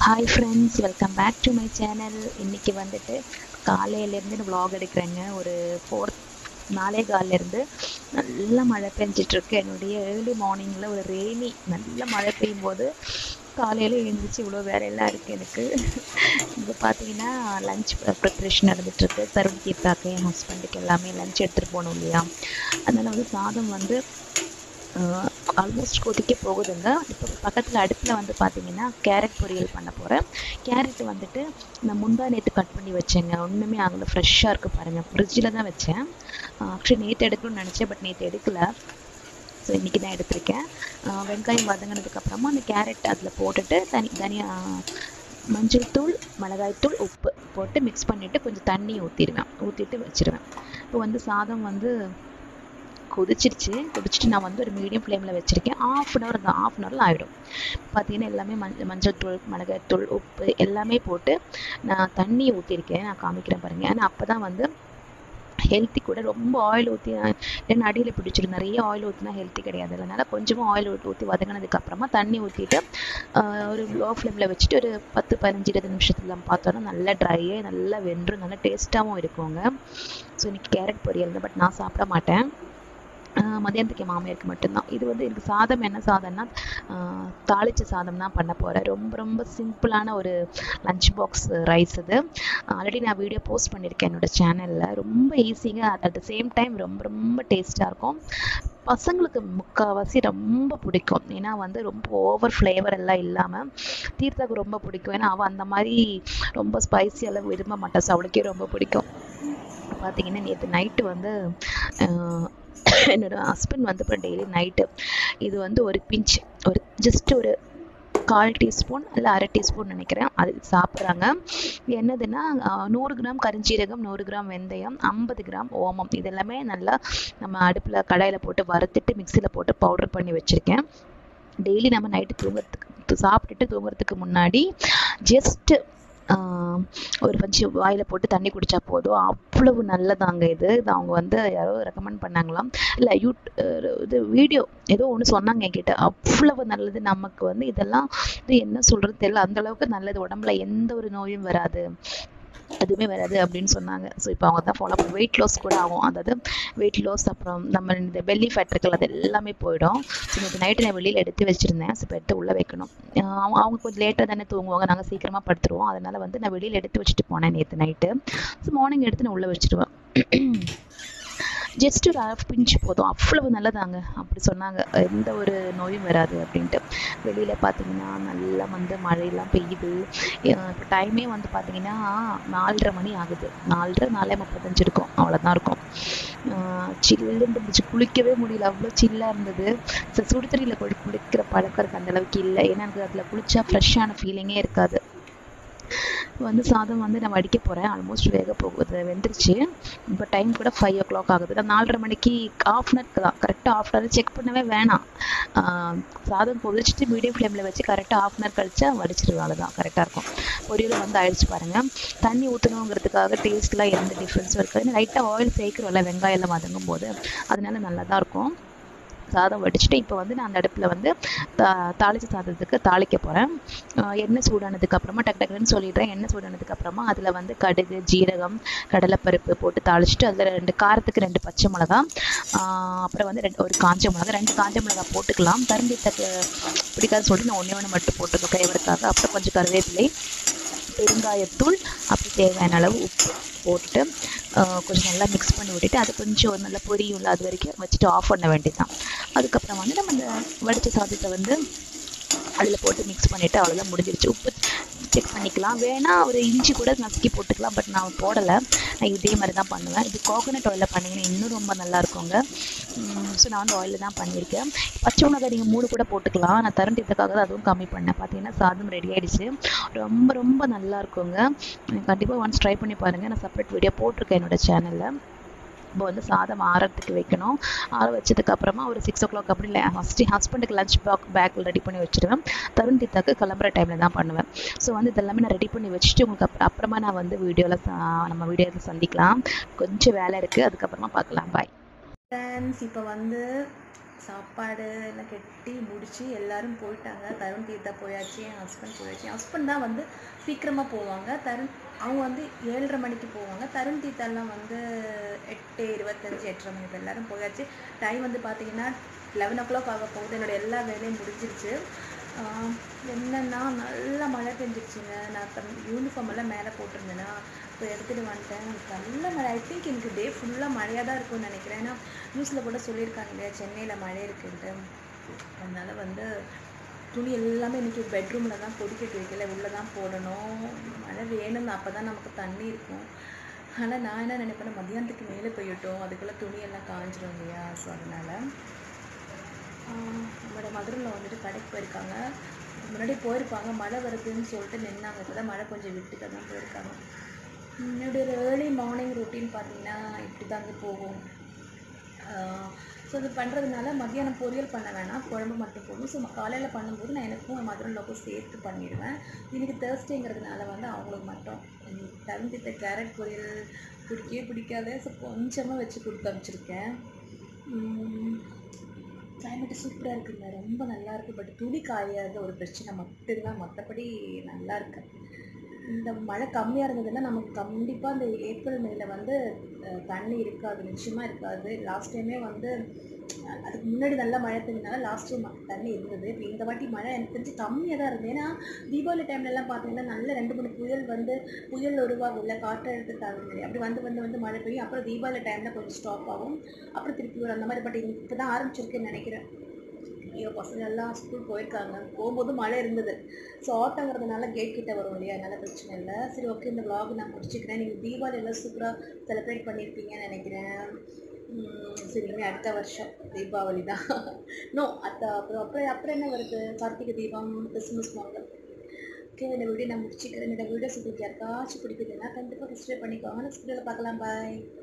hi friends welcome back to my channel இன்றைக்கி வந்துட்டு காலையிலேருந்து நான் vlog எடுக்கிறேங்க ஒரு ஃபோர்த் நாலே காலிலேருந்து நல்ல மழை பெஞ்சிட்ருக்கு என்னுடைய ஏர்லி மார்னிங்கில் ஒரு ரெய்னி நல்ல மழை பெய்யும் போது காலையில் எழுந்திரிச்சு இவ்வளோ வேலையெல்லாம் இருக்குது எனக்கு இப்போ பார்த்தீங்கன்னா லஞ்ச் ப்ரிப்ரேஷன் நடந்துகிட்ருக்கு சர்வ் கீர்த்தாக்கு என் ஹஸ்பண்டுக்கு எல்லாமே லஞ்ச் எடுத்துகிட்டு போகணும் இல்லையா அதனால் வந்து சாதம் வந்து ஆல்மோஸ்ட் கொதிக்க போகுதுங்க இப்போ பக்கத்தில் அடுப்பில் வந்து பார்த்தீங்கன்னா கேரட் பொரியல் பண்ண போகிறேன் கேரட் வந்துட்டு நான் முந்தா நேற்று கட் பண்ணி வச்சேங்க ஒன்றுமே ஆகலை ஃப்ரெஷ்ஷாக இருக்குது பாருங்கள் ஃப்ரிட்ஜில் தான் வச்சேன் ஆக்சுவலி நேற்று எடுக்கணும்னு நினச்சேன் பட் நேற்று எடுக்கல ஸோ இன்றைக்கி தான் எடுத்திருக்கேன் ஆஹ் வெங்காயம் வதங்கினதுக்கப்புறமா அந்த கேரட் அதில் போட்டுட்டு தனி தனியாக மஞ்சள் தூள் மிளகாய் தூள் உப்பு போட்டு மிக்ஸ் பண்ணிவிட்டு கொஞ்சம் தண்ணி ஊற்றிடுவேன் ஊற்றிட்டு வச்சிருவேன் இப்போ வந்து சாதம் வந்து கொதிச்சிருச்சு கொதிச்சுட்டு நான் வந்து ஒரு மீடியம் ஃப்ளேமில் வச்சுருக்கேன் ஆஃப் அன் ஹவர் தான் ஆஃப் அன் ஹவரில் ஆகிடும் பார்த்தீங்கன்னா எல்லாமே மஞ்சள் மஞ்சள் தூள் மிளகாய் தூள் உப்பு எல்லாமே போட்டு நான் தண்ணி ஊற்றிருக்கேன் நான் காமிக்கிறேன் பாருங்கள் ஏன்னா அப்போ தான் வந்து ஹெல்த்தி கூட ரொம்ப ஆயில் ஊற்றி இல்லைன்னா அடியில் பிடிச்சிடும் நிறைய ஆயில் ஊற்றினா ஹெல்த்தி கிடையாது அதனால் கொஞ்சமாக ஆயில் ஊற்றி ஊற்றி வதங்கினதுக்கு அப்புறமா தண்ணி ஊற்றிட்டு ஒரு லோ ஃப்ளேமில் வச்சுட்டு ஒரு பத்து பதினஞ்சு இருபது நிமிஷத்துல பார்த்தோன்னா நல்லா ட்ரையாக நல்லா வெந்துடும் நல்லா டேஸ்ட்டாகவும் இருக்குங்க ஸோ இன்னைக்கு கேரட் பொரியல் தான் பட் நான் சாப்பிட மாட்டேன் ஆஹ் மதியானத்துக்கு என் மாமியாருக்கு மட்டும்தான் இது வந்து எனக்கு சாதம் என்ன சாதம்னா ஆஹ் தாளிச்ச சாதம் தான் பண்ண போகிறேன் ரொம்ப ரொம்ப சிம்பிளான ஒரு லஞ்ச் பாக்ஸ் ரைஸ் இது ஆல்ரெடி நான் வீடியோ போஸ்ட் பண்ணியிருக்கேன் என்னோட சேனலில் ரொம்ப ஈஸிங்க அட் த சேம் டைம் ரொம்ப ரொம்ப டேஸ்ட்டாக இருக்கும் பசங்களுக்கு முக்கால்வாசி ரொம்ப பிடிக்கும் ஏன்னா வந்து ரொம்ப ஓவர் ஃப்ளேவர் எல்லாம் இல்லாமல் தீர்த்தாக்கு ரொம்ப பிடிக்கும் ஏன்னா அவள் அந்த மாதிரி ரொம்ப ஸ்பைசி எல்லாம் விரும்ப மாட்டாள் ஸோ அவளுக்கே ரொம்ப பிடிக்கும் பார்த்தீங்கன்னா நேற்று நைட்டு வந்து ஆஹ் என்னோட ஹஸ்பண்ட் வந்து இப்போ டெய்லி நைட்டு இது வந்து ஒரு பிஞ்ச் ஒரு ஜஸ்ட் ஒரு கால் டீஸ்பூன் இல்லை அரை டீஸ்பூன் நினைக்கிறேன் அது சாப்பிட்றாங்க என்னதுன்னா ஆஹ் நூறு கிராம் கரிஞ்சீரகம் நூறு கிராம் வெந்தயம் ஐம்பது கிராம் ஓமம் இது எல்லாமே நல்லா நம்ம அடுப்பில் கடாயில் போட்டு வறுத்துட்டு மிக்சியில் போட்டு பவுடர் பண்ணி வச்சுருக்கேன் டெய்லி நம்ம நைட்டு தூங்குறதுக்கு சாப்பிட்டுட்டு தூங்குறதுக்கு முன்னாடி ஜஸ்ட்டு ஒரு கொஞ்சம் வாயில் போட்டு தண்ணி குடித்தா போதும் அவ்வளவு நல்லதாங்க இது இது அவங்க வந்து யாரோ ரெக்கமெண்ட் பண்ணாங்களாம் இல்லை யூ இது வீடியோ ஏதோ ஒன்று சொன்னாங்க என்கிட்ட அவ்வளவு நல்லது நமக்கு வந்து இதெல்லாம் இது என்ன சொல்கிறது தெரியல அந்த அளவுக்கு நல்லது உடம்புல எந்த ஒரு நோயும் வராது எதுவுமே வராது அப்படின்னு சொன்னாங்க ஸோ இப்போ அவங்க தான் ஃபாலோ பண்ண வெயிட் லாஸ் கூட ஆகும் அதாவது வெயிட் லாஸ் அப்புறம் நம்ம இந்த பெல்லி ஃபேட் இருக்குல்ல அது எல்லாமே போயிடும் ஸோ நேற்று நைட்டு நான் வெளியில் எடுத்து வச்சுருந்தேன் ஸோ இப்போ எடுத்து உள்ளே வைக்கணும் அவங்க அவங்க கொஞ்சம் லேட்டாக தானே தூங்குவாங்க நாங்கள் சீக்கிரமாக படுத்துருவோம் அதனால் வந்து நான் வெளியில் எடுத்து வச்சுட்டு போனேன் நேற்று நைட்டு ஸோ மார்னிங் எடுத்து நான் உள்ளே வச்சுருவேன் ஜஸ்ட் ஒரு அரை பிஞ்சு போதும் அவ்வளவு நல்லதாங்க அப்படி சொன்னாங்க எந்த ஒரு நோயும் வராது அப்படின்ட்டு வெளியில் பார்த்தீங்கன்னா நல்லா வந்து மழையெல்லாம் பெய்யுது இப்போ டைமே வந்து பார்த்தீங்கன்னா நாலரை மணி ஆகுது நாலரை நாலே முப்பத்தஞ்சு இருக்கும் அவ்வளோதான் இருக்கும் சில்லுன்னு இருந்துச்சு குளிக்கவே முடியல அவ்வளோ சில்லாக இருந்தது ஸோ சுடுதண்ணியில் குளிக்கிற பழக்கம் இருக்குது அந்த அளவுக்கு இல்லை ஏன்னா எனக்கு அதில் குளிச்சா ஃப்ரெஷ்ஷான ஃபீலிங்கே இருக்காது வந்து சாதம் வந்து நான் வடிக்க போகிறேன் ஆல்மோஸ்ட் வேக போகுது வெந்துருச்சு இப்போ டைம் கூட ஃபைவ் ஓ கிளாக் ஆகுது நான் நாலரை மணிக்கு ஆஃப் அன் ஹவர் தான் கரெக்டாக ஆஃப் அன் ஹவர் செக் பண்ணவே வேணாம் சாதம் கொதிச்சுட்டு மீடியம் ஃப்ளேமில் வச்சு கரெக்டாக ஆஃப் அன் ஹவர் கழிச்சா வடிச்சிருவேன் அவ்வளோதான் கரெக்டாக இருக்கும் பொரியல் வந்து அழிச்சு பாருங்கள் தண்ணி ஊற்றணுங்கிறதுக்காக டேஸ்ட்லாம் எந்த டிஃப்ரென்ஸும் இருக்காது லைட்டாக ஆயில் சேர்க்குறோம்ல வெங்காயம் வதங்கும் போது அதனால நல்லா தான் இருக்கும் சாதம் வடிச்சுட்டு இப்போ வந்து நான் அந்த அடுப்பில் வந்து தா தாளிச்ச சாதத்துக்கு தாளிக்க போகிறேன் எண்ணெய் சூடானதுக்கு அப்புறமா டக் டக்குன்னு சொல்லிடுறேன் எண்ணெய் சூடானதுக்கு அப்புறமா அதில் வந்து கடுகு ஜீரகம் கடலைப்பருப்பு போட்டு தாளிச்சிட்டு அதில் ரெண்டு காரத்துக்கு ரெண்டு பச்சை மிளகா அப்புறம் வந்து ரெண்டு ஒரு காஞ்ச மிளகா ரெண்டு காஞ்ச மிளகா போட்டுக்கலாம் கரும்பீத்தக்கு பிடிக்காது சொல்லிட்டு நான் ஒன்றே ஒன்று மட்டும் போட்டுக்கோ ஃப்ளேவருக்காக அப்புறம் கொஞ்சம் கருவேப்பிலை பெருங்காயத்தூள் அப்புறம் தேவையான அளவு உப்பு போட்டுட்டு கொஞ்சம் நல்லா மிக்ஸ் பண்ணி விட்டுட்டு அது கொஞ்சம் நல்லா பொரியும்ல அது வரைக்கும் வச்சுட்டு ஆஃப் பண்ண வேண்டியதுதான் அதுக்கப்புறம் வந்து நம்ம இந்த வடித்த சாதத்தை வந்து அதில் போட்டு மிக்ஸ் பண்ணிவிட்டு அவ்வளோதான் முடிஞ்சிருச்சு உப்பு செக் பண்ணிக்கலாம் வேணால் ஒரு இஞ்சி கூட நசுக்கி போட்டுக்கலாம் பட் நான் போடலை நான் இதே மாதிரி தான் பண்ணுவேன் இது கோகோனட் ஆயிலில் பண்ணிங்கன்னா இன்னும் ரொம்ப நல்லா இருக்குங்க ஸோ நான் வந்து ஆயிலில் தான் பண்ணியிருக்கேன் பச்சை மிளகாய் நீங்கள் மூணு கூட போட்டுக்கலாம் நான் தரண்டியத்துக்காக தான் அதுவும் கம்மி பண்ணேன் பார்த்தீங்கன்னா சாதம் ரெடி ஆகிடுச்சு ரொம்ப ரொம்ப நல்லா இருக்குங்க கண்டிப்பாக ஒன்ஸ் ட்ரை பண்ணி பாருங்கள் நான் செப்பரேட் வீடியோ போட்டிருக்கேன் என்னோடய சேனலில் இப்போ வந்து சாதம் ஆறத்துக்கு வைக்கணும் ஆற வச்சதுக்கு அப்புறமா ஒரு சிக்ஸ் ஓ கிளாக் அப்படி இல்லை ஃபஸ்ட்டு ஹஸ்பண்டுக்கு லஞ்ச் பாக் பேக்கில் ரெடி பண்ணி வச்சுருவேன் தருண் தீத்தாக்கு கிளம்புற டைமில் தான் பண்ணுவேன் ஸோ வந்து இதெல்லாமே நான் ரெடி பண்ணி வச்சுட்டு உங்களுக்கு அப்புறம் அப்புறமா நான் வந்து வீடியோவில் நம்ம வீடியோவில் சந்திக்கலாம் கொஞ்சம் வேலை இருக்குது அதுக்கப்புறமா பார்க்கலாம் பாய் ஃப்ரெண்ட்ஸ் இப்போ வந்து சாப்பாடு எல்லாம் கட்டி முடிச்சு எல்லாரும் போயிட்டாங்க தருண் தீர்த்தா போயாச்சு என் ஹஸ்பண்ட் போயாச்சு என் ஹஸ்பண்ட் தான் வந்து சீக்கிரமாக போவாங்க தருண் அவங்க வந்து ஏழரை மணிக்கு போவாங்க தருண் தீர்த்தாலாம் வந்து எட்டு இருபத்தஞ்சி எட்டரை மணிக்கு எல்லாரும் போயாச்சு டைம் வந்து பார்த்தீங்கன்னா லெவன் ஓ கிளாக் ஆக போகுது என்னோட எல்லா வேலையும் முடிஞ்சிருச்சு ஆஹ் என்னன்னா நல்லா மழை பெஞ்சிருச்சுங்க நான் யூனிஃபார்ம் எல்லாம் மேலே போட்டிருந்தேன்னா இப்போ எடுத்துகிட்டு வந்துட்டேன் நல்ல மழை ஐ திங்க் எனக்கு டே ஃபுல்லாக மழையாக தான் இருக்கும்னு நினைக்கிறேன் ஏன்னா நியூஸில் கூட சொல்லியிருக்காங்க இல்லையா சென்னையில் மழை இருக்குன்ட்டு அதனால வந்து துணி எல்லாமே இன்றைக்கி பெட்ரூமில் தான் கொதிக்க வைக்கல உள்ளே தான் போடணும் மழை வேணும் அப்போ தான் நமக்கு தண்ணி இருக்கும் ஆனால் நான் என்ன நினைப்பேன் மதியானத்துக்கு மேலே போயிட்டோம் அதுக்குள்ளே துணியெல்லாம் காஞ்சிரும் இல்லையா ஸோ அதனால் ஆஹ் நம்மளோட மதுரையில் வந்துட்டு கடைக்கு போயிருக்காங்க முன்னாடி போயிருப்பாங்க மழை வருதுன்னு சொல்லிட்டு நின்னாங்க இப்போ தான் மழை கொஞ்சம் விட்டுட்டு தான் போயிருக்காங்க என்னுடைய ஏர்லி மார்னிங் ரொட்டீன் பார்த்தீங்கன்னா இப்படி தாங்க போகும் ஸோ இது பண்ணுறதுனால மத்தியானம் பொரியல் பண்ண வேணாம் குழம்பு மட்டும் போதும் ஸோ காலையில் பண்ணும்போது நான் எனக்கும் என் மதுரை லோக்கும் சேர்த்து பண்ணிடுவேன் இன்னைக்கு தேர்ஸ்டேங்கிறதுனால வந்து அவங்களுக்கு மட்டும் தகுந்திட்ட கேரட் பொரியல் பிடிக்கவே பிடிக்காது ஸோ கொஞ்சமாக வச்சு கொடுத்து அனுப்பிச்சிருக்கேன் கிளைமேட்டு சூப்பராக இருக்குங்க ரொம்ப நல்லா இருக்குது பட் துணி காயாத ஒரு பிரச்சனை மட்டும்தான் மற்றபடி நல்லா இருக்கு இந்த மழை கம்மியாக இருந்ததுன்னா நமக்கு கண்டிப்பாக இந்த ஏப்ரல் மேல வந்து அஹ், தண்ணி இருக்காது நிச்சயமாக இருக்காது லாஸ்ட் டைமே வந்து அஹ், அதுக்கு முன்னாடி நல்லா மழை பெஞ்சதுனால லாஸ்ட் டைம் தண்ணி இருந்தது இப்போ இந்த வாட்டி மழை எனக்கு தெரிஞ்சு கம்மியாக தான் இருந்தது ஏன்னா தீபாவளி டைம்லலாம் பார்த்தீங்கன்னா நல்ல ரெண்டு மூணு புயல் வந்து புயல் உருவாகல காற்றழுத்த தாழ்வு அப்படி வந்து வந்து வந்து மழை பெய்யும் அப்புறம் தீபாவளி டைமில் கொஞ்சம் ஸ்டாப் ஆகும் அப்புறம் திருப்பி வரும் அந்த மாதிரி பட் இப்போ தான் ஆரம்பிச்சிருக்குன்னு நினைக்கிறேன் ஐயோ பசங்க எல்லாம் ஸ்கூல் போயிருக்காங்க போகும்போது மழை இருந்தது ஸோ ஆட்டோங்கிறதுனால கேட் கிட்ட வரும் இல்லையா அதனால பிரச்சனை இல்லை சரி ஓகே இந்த vlog நான் முடிச்சுக்கிறேன் நீங்கள் தீபாவளி எல்லாம் சூப்பராக செலிப்ரேட் பண்ணியிருப்பீங்கன்னு நினைக்கிறேன் உம், சரி இனிமே அடுத்த வருஷம் தீபாவளி தான் நோ அத்த அப்புறம் அப்புறம் அப்புறம் என்ன வருது கார்த்திகை தீபம் கிறிஸ்மஸ் பொங்கல் ஓகே இந்த வீடியோ நான் முடிச்சுக்கிறேன் இந்த வீடியோஸ் உங்களுக்கு யாருக்காச்சும் பிடிக்குதுன்னா கண்டிப்பாக சப்ஸ்கிரைப் பண்ணிக்கோங்க நெக்ஸ்ட் வீடியோவில் பார்க்கலாம் பாய்